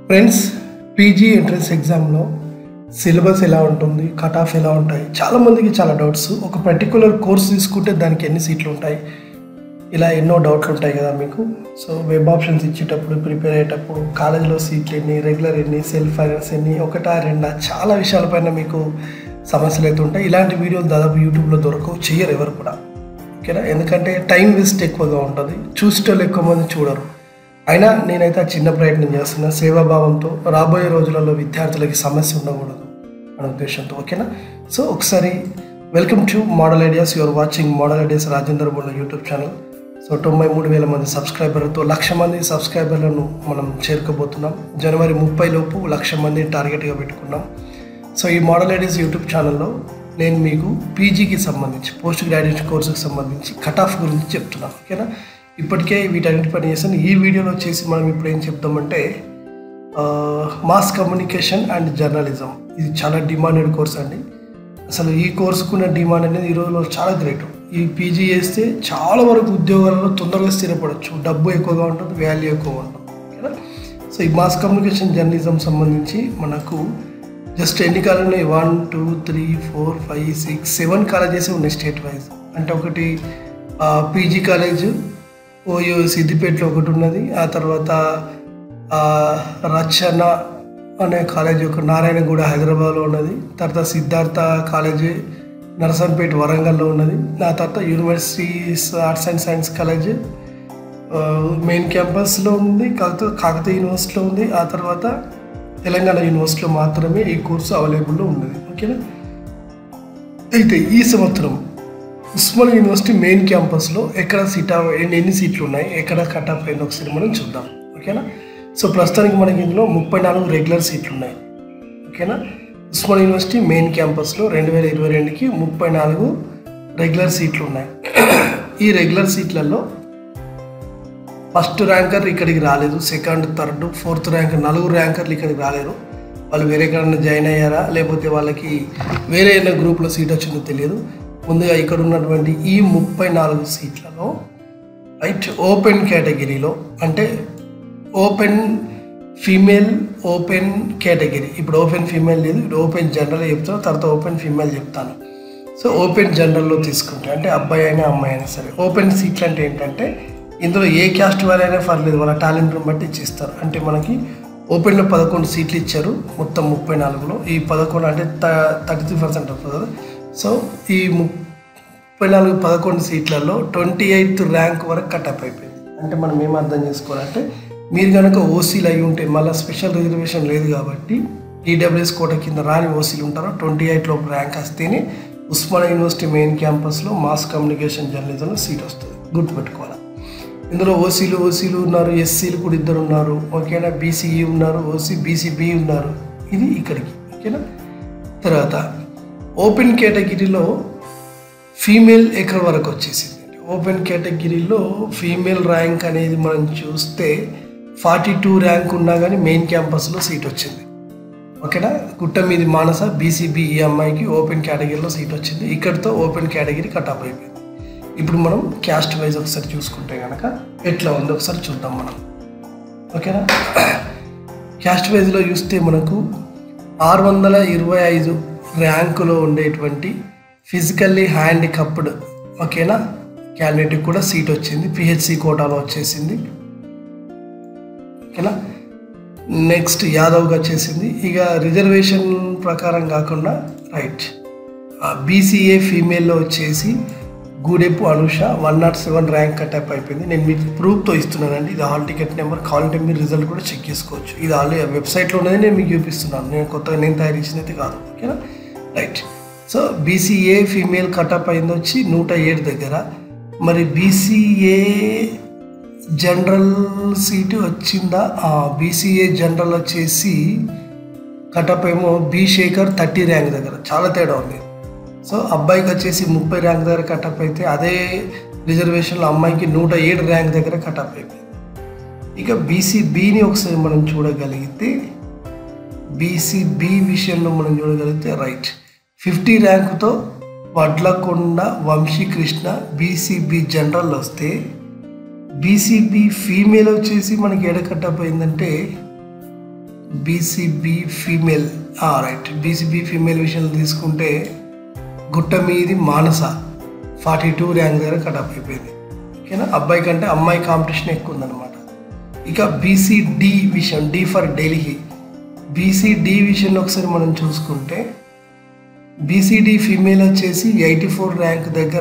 friends PG entrance ఎగ్జామ్లో syllabus ఎలా ఉంటుంది కట్ ఆఫ్ ఎలా ఉంటాయి చాలా మందికి చాలా డౌట్స్ ఒక పర్టికులర్ కోర్స్ తీసుకుంటే దానికి ఎన్ని సీట్లు ఉంటాయి ఇలా ఎన్నో డౌట్లు ఉంటాయి కదా మీకు సో వెబ్ ఆప్షన్స్ ఇచ్చేటప్పుడు ప్రిపేర్ అయ్యేటప్పుడు కాలేజీలో సీట్లు ఎన్ని రెగ్యులర్ ఎన్ని సెల్ఫ్ ఫైనాన్స్ ఎన్ని ఒకటా రెండా చాలా విషయాలపైన మీకు సమస్యలు అయితే ఉంటాయి ఇలాంటి వీడియోలు దాదాపు యూట్యూబ్లో దొరకవు చెయ్యరు ఎవరు కూడా ఓకేనా ఎందుకంటే టైం వేస్ట్ ఎక్కువగా ఉంటుంది చూసేటోళ్ళు ఎక్కువ మంది చూడరు అయినా నేనైతే ఆ చిన్న ప్రయత్నం చేస్తున్నా సేవాభావంతో రాబోయే రోజులలో విద్యార్థులకి సమస్య ఉండకూడదు అనే ఉద్దేశంతో ఓకేనా సో ఒకసారి welcome to model ideas your watching model ideas Rajender Bolla YouTube channel so తొంభై మూడు వేల మంది సబ్స్క్రైబర్లతో లక్ష మంది సబ్స్క్రైబర్లను మనం చేరుకోబోతున్నాం జనవరి ముప్పై లోపు లక్ష మంది టార్గెట్గా పెట్టుకున్నాం సో ఈ మోడల్ ఐడియాస్ యూట్యూబ్ ఛానల్లో నేను మీకు పీజీకి సంబంధించి పోస్ట్ గ్రాడ్యుయేట్ కోర్సుకి సంబంధించి కట్ ఆఫ్ గురించి చెప్తున్నాను ఓకేనా ఇప్పటికే వీటన్నిటి పని చేశాను ఈ వీడియోలో వచ్చేసి మనం ఇప్పుడు ఏం చెప్తామంటే మాస్ కమ్యూనికేషన్ అండ్ జర్నలిజం ఇది చాలా డిమాండెడ్ కోర్స్ అండి అసలు ఈ కోర్సుకున్న డిమాండ్ అనేది ఈ రోజుల్లో చాలా గ్రేట్ ఈ పీజీ చేస్తే చాలా వరకు ఉద్యోగాలలో తొందరగా స్థిరపడవచ్చు డబ్బు ఎక్కువగా ఉంటుంది వాల్యూ ఎక్కువగా ఉంటుంది ఓకేనా సో ఈ మాస్ కమ్యూనికేషన్ జర్నలిజం సంబంధించి మనకు జస్ట్ ఎన్ని కాలేజీలు ఉన్నాయి one two three four five six seven colleges ఉన్నాయి స్టేట్ వైజ్ అంటే ఒకటి పీజీ కాలేజ్ ఓయో సిద్దిపేటలో ఒకటి ఉన్నది ఆ తర్వాత రచన అనే కాలేజ్ ఒక నారాయణగూడ హైదరాబాద్లో ఉన్నది తర్వాత సిద్ధార్థ కాలేజీ నరసంపేట వరంగల్లో ఉన్నది ఆ తర్వాత universities arts and science college main క్యాంపస్లో ఉంది కాకపోతే కాకతీయ యూనివర్సిటీలో ఉంది ఆ తర్వాత తెలంగాణ యూనివర్సిటీలో మాత్రమే ఈ కోర్సు అవైలబుల్లో ఉన్నది ఓకేనా అయితే ఈ సంవత్సరం ఉస్మాన్ యూనివర్సిటీ మెయిన్ క్యాంపస్లో ఎక్కడ సీట్ ఎన్ని ఎన్ని సీట్లు ఉన్నాయి ఎక్కడ కట్ ఆఫ్ అయింది ఒకసారి మనం చూద్దాం ఓకేనా సో ప్రస్తుతానికి మనకి ఇందులో ముప్పై నాలుగు రెగ్యులర్ సీట్లు ఉన్నాయి ఓకేనా ఉస్మాన్ యూనివర్సిటీ మెయిన్ క్యాంపస్లో రెండు వేల ఇరవై రెండుకి ముప్పై నాలుగు రెగ్యులర్ సీట్లు ఉన్నాయి ఈ రెగ్యులర్ సీట్లలో ఫస్ట్ ర్యాంకర్ ఇక్కడికి రాలేదు సెకండ్ థర్డ్ ఫోర్త్ ర్యాంకర్ నలుగురు ర్యాంకర్లు ఇక్కడికి రాలేరు వాళ్ళు వేరే ఎక్కడన్నా జాయిన్ అయ్యారా లేకపోతే వాళ్ళకి వేరే ఏదైనా గ్రూప్లో సీట్ వచ్చిందో తెలియదు ముందుగా ఇక్కడ ఉన్నటువంటి ఈ ముప్పై నాలుగు సీట్లలో రైట్ ఓపెన్ కేటగిరీలో అంటే ఓపెన్ ఫీమేల్ ఓపెన్ కేటగిరీ ఇప్పుడు ఓపెన్ ఫీమేల్ లేదు ఇప్పుడు ఓపెన్ జనరల్ చెప్తాను తర్వాత ఓపెన్ ఫీమేల్ చెప్తాను సో ఓపెన్ జనరల్లో తీసుకుంటే అంటే అబ్బాయి అయినా అమ్మాయి అయినా సరే ఓపెన్ సీట్లు అంటే ఏంటంటే ఇందులో ఏ క్యాస్ట్ వారైనా పర్లేదు వాళ్ళ టాలెంట్ని బట్టి ఇచ్చిస్తారు అంటే మనకి ఓపెన్లో పదకొండు సీట్లు ఇచ్చారు మొత్తం ముప్పై నాలుగులో ఈ పదకొండు అంటే థర్టీ త్రీ పర్సెంట్ అవుతుంది కదా సో ఈ ముప్పై నాలుగు పదకొండు సీట్లలో ట్వంటీ ఎయిత్ ర్యాంక్ వరకు కటప్ అయిపోయింది అంటే మనం ఏం అర్థం చేసుకోవాలంటే మీరు కనుక ఓసీలు అయి ఉంటే మళ్ళీ స్పెషల్ రిజర్వేషన్ లేదు కాబట్టి ఈడబ్ల్యూఎస్ కోట కింద రాని ఓసీలు ఉంటారో ట్వంటీ ఎయిట్ లోపు ర్యాంక్ వస్తేనే ఉస్మానియా యూనివర్సిటీ మెయిన్ క్యాంపస్లో మాస్ కమ్యూనికేషన్ జర్నలిజంలో సీట్ వస్తుంది గుర్తుపెట్టుకోవాలి ఇందులో ఓసీలు ఓసీలు ఉన్నారు ఎస్సీలు కూడా ఇద్దరు ఉన్నారు ఓకేనా బీసీఈ ఉన్నారు ఓసీ బీసీబీ ఉన్నారు ఇది ఇక్కడికి ఓకేనా తర్వాత ఓపెన్ కేటగిరీలో ఫీమేల్ ఎక్కడి వరకు వచ్చేసింది ఓపెన్ కేటగిరీలో ఫీమేల్ ర్యాంక్ అనేది మనం చూస్తే ఫార్టీ టూ ర్యాంక్ ఉన్నా కానీ మెయిన్ క్యాంపస్లో సీట్ వచ్చింది ఓకేనా గుట్ట మీది మానస బీసీబీ ఈ అమ్మాయికి ఓపెన్ కేటగిరీలో సీట్ వచ్చింది ఇక్కడితో ఓపెన్ కేటగిరీ కట్ ఆఫ్ అయిపోయింది ఇప్పుడు మనం క్యాస్ట్ వైజ్ ఒకసారి చూసుకుంటే కనుక ఎట్లా ఉందో ఒకసారి చూద్దాం మనం ఓకేనా క్యాస్ట్ వైజ్లో చూస్తే మనకు ఆరు వందల ఇరవై ఐదు ర్యాంకులో ఉండేటువంటి ఫిజికల్లీ హ్యాండికప్డ్ ఓకేనా క్యాండిడేట్కి కూడా సీట్ వచ్చింది పిహెచ్సి కోటాలో వచ్చేసింది ఓకేనా నెక్స్ట్ యాదవ్గా వచ్చేసింది ఇక రిజర్వేషన్ ప్రకారం కాకుండా రైట్ బీసీఏ ఫీమేల్లో వచ్చేసి Gudepu Anusha one nought seven rank cutoff అయిపోయింది నేను మీకు ప్రూఫ్తో ఇస్తున్నానండి ఇది హాల్ టికెట్ నెంబర్ కావాలంటే మీరు రిజల్ట్ కూడా చెక్ చేసుకోవచ్చు ఇది ఆల్రెడీ వెబ్సైట్లో ఉన్నది నేను మీకు చూపిస్తున్నాను నేను కొత్తగా నేను తయారు చేసినది కాదు ఓకేనా right so BCA female cutoff అయింది వచ్చి నూట ఏడు దగ్గర మరి బీసీఏ జనరల్ సీటు వచ్చిందా బీసీఏ జనరల్ వచ్చేసి కటప్ ఏమో బి శేఖర్ థర్టీ ర్యాంక్ దగ్గర చాలా తేడా ఉంది సో అబ్బాయికి వచ్చేసి ముప్పై ర్యాంక్ దగ్గర కటప్ అయితే అదే రిజర్వేషన్లో అమ్మాయికి నూట ఏడు ర్యాంక్ దగ్గర కటప్ అయిపోయింది ఇక బీసీబీని ఒకసారి మనం చూడగలిగితే బీసీబీ విషయంలో మనం చూడగలిగితే రైట్ ఫిఫ్టీ ర్యాంకుతో వడ్లకొండ వంశీకృష్ణ బీసీబీ జనరల్ వస్తే బీసీబీ ఫీమేల్ వచ్చేసి మనకి ఎడ కట్టప్ అయిందంటే BCB female right BCB female విషయంలో తీసుకుంటే గుట్ట మీది మానస ఫార్టీ టూ ర్యాంక్ దగ్గర కటప్ అయిపోయింది ఓకేనా అబ్బాయి కంటే అమ్మాయి కాంపిటీషన్ ఎక్కువ ఉందన్నమాట ఇక బీసీడి విషయం డి ఫర్ ఢిల్లీ బీసీడి విషయంలో ఒకసారి మనం చూసుకుంటే బీసీడి ఫీమేల్ వచ్చేసి ఎయిటీ ఫోర్ ర్యాంక్ దగ్గర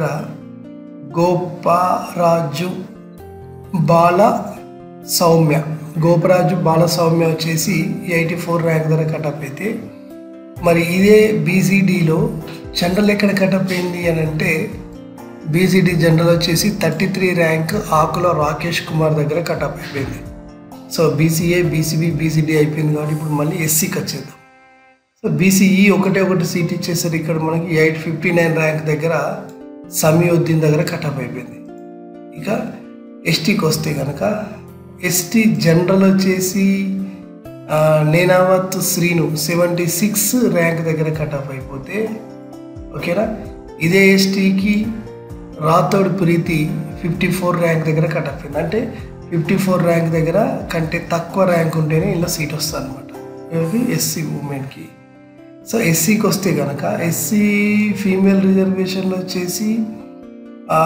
గోపారాజు బాల సౌమ్య గోపరాజు బాల సౌమ్య వచ్చేసి ఎయిటీ ఫోర్ ర్యాంక్ దగ్గర కటప్ అయితే మరి ఇదే బీసీడీలో జనరల్ ఎక్కడ కటప్ అయింది అని అంటే బీసీడీ జనరల్ వచ్చేసి thirty three rank Akula Rakesh Kumar దగ్గర కటప్ అయిపోయింది సో బీసీఏ బీసీబీ బీసీడీ అయిపోయింది కాబట్టి ఇప్పుడు మళ్ళీ ఎస్సీకి వచ్చేద్దాం సో బీసీఈ ఒకటే ఒకటి సీట్ ఇచ్చేసరికి ఇక్కడ మనకి ఎయిట్ ఫిఫ్టీ నైన్ ర్యాంక్ దగ్గర సమీయుద్దీన్ దగ్గర కటప్ అయిపోయింది ఇక ఎస్టీకి వస్తే కనుక ఎస్టీ జనరల్ వచ్చేసి ఆ, Nenavath Srinu seventy six rank దగ్గర కటప్ అయిపోతే ఓకేనా ఇదే ఎస్టీకి Rathod Preethi fifty four rank దగ్గర కటప్ అయింది అంటే ఫిఫ్టీ ఫోర్ ర్యాంక్ దగ్గర కంటే తక్కువ ర్యాంక్ ఉంటేనే ఇలా సీట్ వస్తుంది అనమాట ఎవరికి ఎస్సీ ఉమెన్కి సో ఎస్సీకి వస్తే కనుక ఎస్సీ ఫీమేల్ రిజర్వేషన్లో వచ్చేసి ఆ,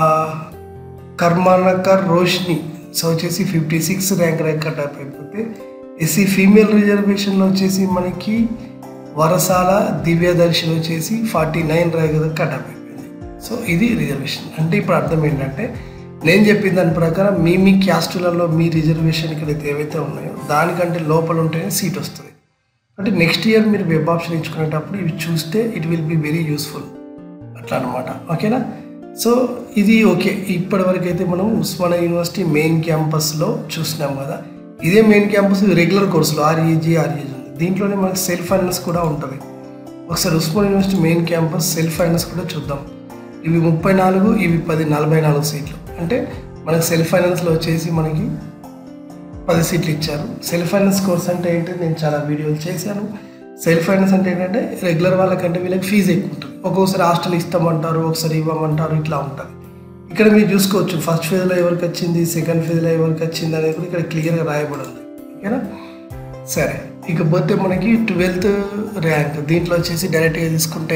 కర్మానకర్ రోష్ని సో వచ్చేసి fifty six rank rank cutoff అయిపోతే ఎస్సీ ఫీమేల్ రిజర్వేషన్లో వచ్చేసి మనకి వరసాల దివ్యదర్శన్ వచ్చేసి ఫార్టీ నైన్ ర్యాంక్ కటప్ అయిపోయింది సో ఇది రిజర్వేషన్ అంటే ఇప్పుడు అర్థం ఏంటంటే నేను చెప్పిన దాని ప్రకారం మీ మీ క్యాస్టులలో మీ రిజర్వేషన్ ఇక్కడైతే ఏవైతే ఉన్నాయో దానికంటే లోపల ఉంటేనే సీట్ వస్తుంది అంటే నెక్స్ట్ ఇయర్ మీరు వెబ్ ఆప్షన్ ఇచ్చుకునేటప్పుడు ఇవి చూస్తే it will be very useful అట్లా అనమాట ఓకేనా సో ఇది ఓకే ఇప్పటి వరకు అయితే మనం ఉస్మానియా యూనివర్సిటీ మెయిన్ క్యాంపస్లో చూసినాం కదా ఇదే మెయిన్ క్యాంపస్ రెగ్యులర్ కోర్సులు ఆర్ఈజీ ఆర్ఈజీ ఉంది దీంట్లోనే మనకి సెల్ఫ్ ఫైనాన్స్ కూడా ఉంటుంది ఒకసారి Osman university main campus self finance కూడా చూద్దాం ఇవి ముప్పై నాలుగు ఇవి పది నలభై నాలుగు సీట్లు అంటే మనకి సెల్ఫ్ ఫైనాన్స్లో వచ్చేసి మనకి పది సీట్లు ఇచ్చారు సెల్ఫ్ ఫైనాన్స్ కోర్స్ అంటే ఏంటి నేను చాలా వీడియోలు చేశాను సెల్ఫ్ ఫైనాన్స్ అంటే ఏంటంటే రెగ్యులర్ వాళ్ళకంటే వీళ్ళకి ఫీజు ఎక్కువ ఉంటుంది ఒక్కొక్కసారి హాస్టల్ ఇస్తామంటారు ఒకసారి ఇవ్వమంటారు ఇట్లా ఉంటుంది ఇక్కడ మీరు చూసుకోవచ్చు ఫస్ట్ ఫేజ్లో ఎవరికి వచ్చింది సెకండ్ ఫేజ్లో ఎవరికి వచ్చింది అనేది కూడా ఇక్కడ క్లియర్గా రాయబడి ఉంది ఓకేనా సరే ఇకపోతే మనకి ట్వెల్త్ ర్యాంక్ దీంట్లో వచ్చేసి డైరెక్ట్గా తీసుకుంటే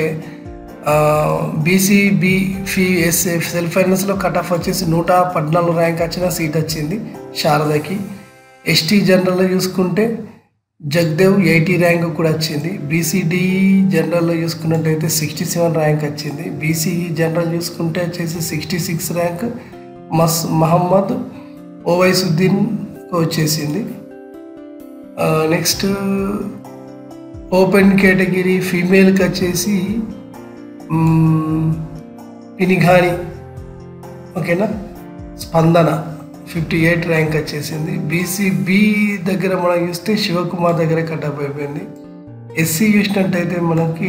బీసీబీ ఫీ ఎస్ఎఫ్ సెల్ఫ్ ఫైనాన్స్లో కట్ ఆఫ్ వచ్చేసి నూట పద్నాలుగు ర్యాంక్ వచ్చిన సీట్ వచ్చింది శారదకి ఎస్టీ జనరల్లో చూసుకుంటే జగదేవ్ ఎయిటీ ర్యాంక్ కూడా వచ్చింది బీసీడీ జనరల్లో చూసుకున్నట్టయితే సిక్స్టీ సెవెన్ ర్యాంక్ వచ్చింది బీసీఈ జనరల్ చూసుకుంటే వచ్చేసి సిక్స్టీ సిక్స్ ర్యాంక్ మస్ మహమ్మద్ ఓవైసుద్దీన్ వచ్చేసింది నెక్స్ట్ ఓపెన్ కేటగిరీ ఫీమేల్కి వచ్చేసి మ్మ్, పినిఘాని ఓకేనా స్పందన ఫిఫ్టీ ఎయిట్ ర్యాంక్ వచ్చేసింది బీసీబీ దగ్గర మనం చూస్తే శివకుమార్ దగ్గర కటప్ అయిపోయింది ఎస్సీ చూసినట్టయితే మనకి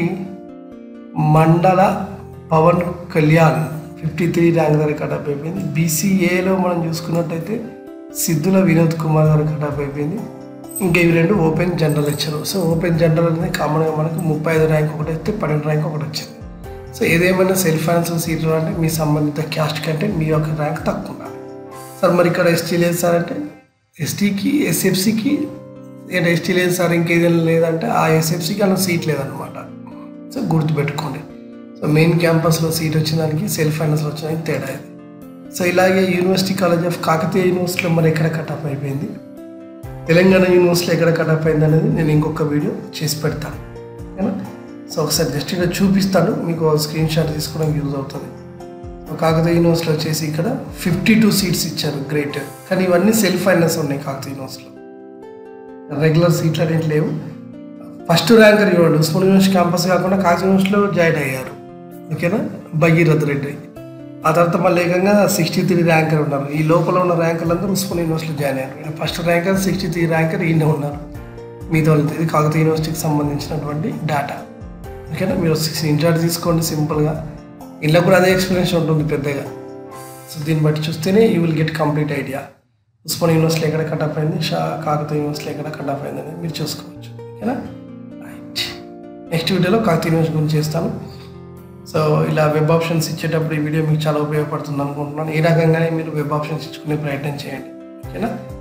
Mandala Pawan Kalyan fifty three rank దగ్గర కటప్ అయిపోయింది బీసీఏలో మనం చూసుకున్నట్టయితే సిద్ధుల వినోద్ కుమార్ దగ్గర కటప్ అయిపోయింది ఇంకా ఇవి రెండు ఓపెన్ జనరల్ ఇచ్చారు సో ఓపెన్ జనరల్ అనేది కామన్గా మనకు ముప్పై ఐదు ర్యాంక్ ఒకటి వస్తే పన్నెండు ర్యాంక్ ఒకటి వచ్చింది సో ఏదేమైనా సెల్ఫ్ ఫైనాన్స్ సీట్లు అంటే మీ సంబంధిత క్యాస్ట్ కంటే మీ యొక్క ర్యాంక్ తక్కువ ఉండాలి సార్ మరి ఇక్కడ ఎస్టీ లేదు సార్ అంటే ఎస్టీకి ఎస్ఎఫ్సికి ఏంటి ఎస్టీ లేదు సార్ ఇంకేదైనా లేదంటే ఆ ఎస్ఎఫ్సికి అన్న సీట్ లేదనమాట సో గుర్తుపెట్టుకోండి సో మెయిన్ క్యాంపస్లో సీట్ వచ్చిన దానికి సెల్ఫ్ ఫైనాన్స్లో వచ్చిన దానికి తేడా ఇది సో ఇలాగే యూనివర్సిటీ కాలేజ్ ఆఫ్ కాకతీయ యూనివర్సిటీలో మరి ఎక్కడ కటప్ అయిపోయింది తెలంగాణ యూనివర్సిటీలో ఎక్కడ కటప్ అయింది అనేది నేను ఇంకొక వీడియో చేసి పెడతాను ఓకేనా సో ఒకసారి జస్ట్ ఇక్కడ చూపిస్తాను మీకు స్క్రీన్ షాట్ తీసుకోవడానికి యూజ్ అవుతుంది సో కాకతీయ యూనివర్సిటీలో వచ్చేసి ఇక్కడ ఫిఫ్టీ టూ సీట్స్ ఇచ్చారు గ్రేట్ కానీ ఇవన్నీ సెల్ఫ్ ఫైనాన్స్ ఉన్నాయి కాకతీయ యూనివర్సిటీలో రెగ్యులర్ సీట్లు అనేవి లేవు ఫస్ట్ ర్యాంకర్ ఇవ్వండి ఉస్మాన్ యూనివర్సిటీ క్యాంపస్ కాకుండా కాకతీయ యూనివర్సిటీలో జాయిన్ అయ్యారు ఓకేనా భగీరథ్ రెడ్డి ఆ తర్వాత మళ్ళీ ఏకంగా సిక్స్టీ త్రీ ర్యాంకర్ ఉన్నారు ఈ లోపల ఉన్న ర్యాంకర్లు అందరూ ఉస్మాన్ యూనివర్సిటీలో జాయిన్ అయ్యారు first ranker sixty three ranker ఈయన ఉన్నారు మీతో ఇది కాకతీయ యూనివర్సిటీకి సంబంధించినటువంటి డేటా ఓకేనా మీరు స్క్రీన్ షాట్ తీసుకోండి సింపుల్గా ఇంట్లో కూడా అదే ఎక్స్పీరియన్స్ ఉంటుంది పెద్దగా సో దీన్ని బట్టి చూస్తేనే you will get complete idea Osman university ఎక్కడ కట్ అయింది షా కాకతీయ యూనివర్సిటీ ఎక్కడ కట్ ఆఫ్ అయింది అనేది మీరు చూసుకోవచ్చు ఓకేనా రైట్ నెక్స్ట్ వీడియోలో కాకతీయ యూనివర్సిటీ గురించి చేస్తాను సో ఇలా వెబ్ ఆప్షన్స్ ఇచ్చేటప్పుడు ఈ వీడియో మీకు చాలా ఉపయోగపడుతుంది అనుకుంటున్నాను ఈ రకంగానే మీరు వెబ్ ఆప్షన్స్ ఇచ్చుకునే ప్రయత్నం చేయండి ఓకేనా